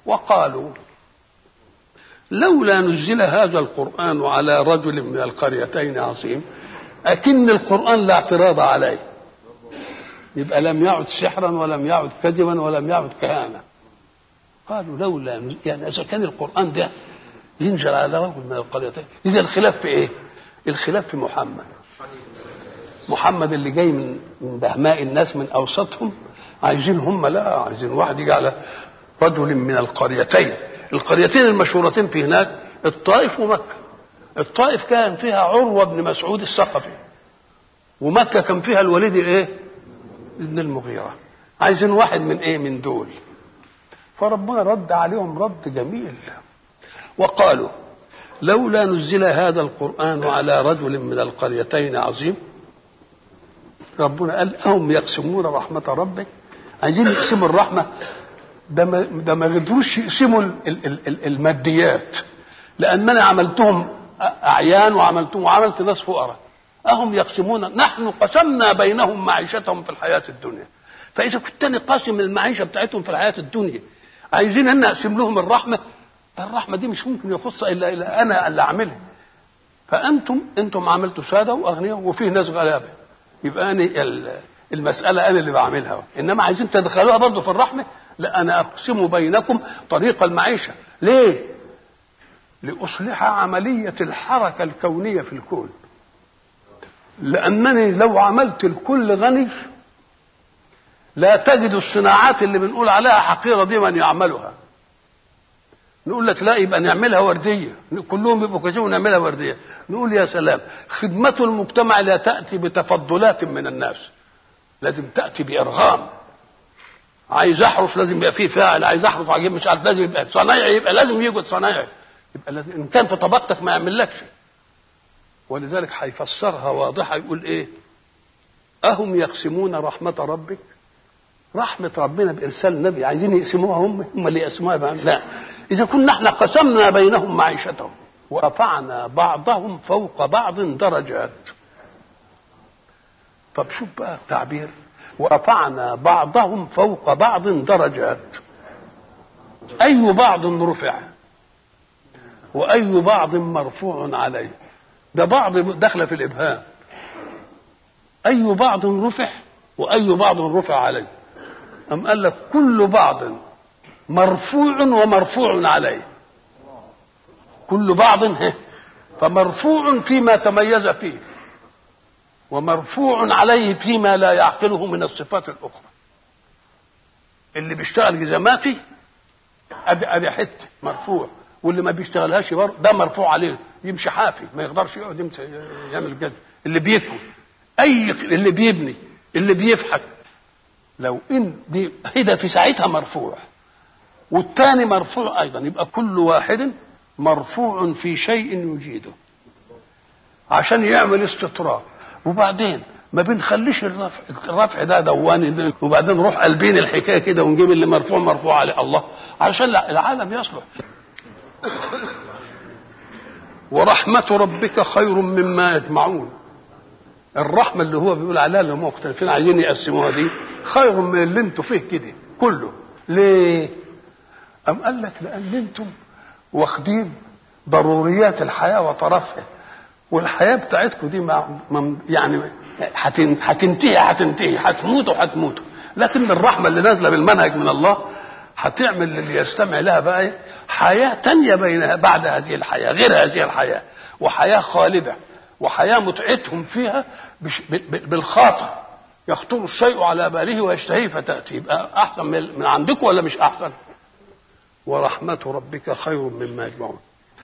وقالوا لولا نزل هذا القرآن على رجل من القريتين عظيم أكن القرآن لا اعتراض عليه يبقى لم يعد سحرا ولم يعد كذبا ولم يعد كهانة قالوا لولا نزل يعني إذا كان القرآن ده ينزل على رجل من القريتين إذا الخلاف في إيه؟ الخلاف في محمد محمد اللي جاي من من بهماء الناس من أوسطهم عايزين هم لا عايزين واحد يجي على رجل من القريتين القريتين المشهورتين في هناك الطائف ومكة الطائف كان فيها عروة بن مسعود الثقفي ومكة كان فيها الوليد ايه ابن المغيرة عايزين واحد من ايه من دول فربنا رد عليهم رد جميل وقالوا لولا نزل هذا القرآن على رجل من القريتين عظيم ربنا قال أهم يقسمون رحمة ربك عايزين يقسموا الرحمة ده ما ده ما قدروش يقسموا ال- ال- ال- الماديات لأن أنا عملتهم أعيان وعملتهم وعملت ناس فقراء أهم يقسمون نحن قسمنا بينهم معيشتهم في الحياة الدنيا فإذا كنت أنا قاسم المعيشة بتاعتهم في الحياة الدنيا عايزين أن أقسم لهم الرحمة الرحمة دي مش ممكن يخص إلا إلا أنا اللي أعملها فأنتم أنتم عملتوا سادة وأغنياء وفيه ناس غلابة يبقى أنا ال- المسألة أنا اللي بعملها إنما عايزين تدخلوها برضه في الرحمة لا أنا أقسم بينكم طريق المعيشة ليه؟ لأصلح عملية الحركة الكونية في الكون لأنني لو عملت الكل غني لا تجد الصناعات اللي بنقول عليها حقيرة دي من يعملها نقول لك لا يبقى نعملها وردية كلهم يبقوا كذا ونعملها وردية نقول يا سلام خدمة المجتمع لا تأتي بتفضلات من الناس لازم تأتي بإرغام عايز احرس لازم يبقى فيه فاعل عايز احرس عجيب مش عارف لازم يبقى صنايعي يبقى لازم يوجد صنايعي يبقى لازم ان كان في طبقتك ما يعملكش ولذلك هيفسرها واضحه يقول ايه اهم يقسمون رحمه ربك رحمة ربنا بإرسال نبي عايزين يقسموها هم هم اللي يقسموها بقى. لا إذا كنا احنا قسمنا بينهم معيشتهم ورفعنا بعضهم فوق بعض درجات طب شوف بقى التعبير ورفعنا بعضهم فوق بعض درجات أي بعض رفع وأي بعض مرفوع عليه ده بعض داخله في الإبهام أي بعض رفع وأي بعض رفع عليه أم قال لك كل بعض مرفوع ومرفوع عليه كل بعض هه فمرفوع فيما تميز فيه ومرفوع عليه فيما لا يعقله من الصفات الأخرى اللي بيشتغل جزماتي ادي ادي حته مرفوع واللي ما بيشتغلهاش برضه ده مرفوع عليه يمشي حافي ما يقدرش يقعد يمشي يعمل كده اللي بيكوي اي اللي بيبني اللي بيفحت لو ان دي هدا في ساعتها مرفوع والثاني مرفوع ايضا يبقى كل واحد مرفوع في شيء يجيده عشان يعمل استطراد وبعدين ما بنخليش الرفع الرفع ده دواني وبعدين نروح قلبين الحكايه كده ونجيب اللي مرفوع مرفوع عليه الله عشان لا العالم يصلح ورحمة ربك خير مما يجمعون الرحمة اللي هو بيقول عليها اللي هم مختلفين عايزين يقسموها دي خير من اللي انتوا فيه كده كله ليه؟ أم قال لك لأن انتم واخدين ضروريات الحياة وطرفها والحياة بتاعتكم دي مع مع- يعني هتن- هتنتهي هتنتهي هتموتوا هتموتوا لكن الرحمة اللي نازلة بالمنهج من الله هتعمل للي يستمع لها بقى إيه؟ حياة تانية بينها بعد هذه الحياة غير هذه الحياة وحياة خالدة وحياة متعتهم فيها بش- ب- ب- بالخاطر يخطر الشيء على باله ويشتهيه فتأتي يبقى أحسن من من عندكم ولا مش أحسن ورحمة ربك خير مما يجمعون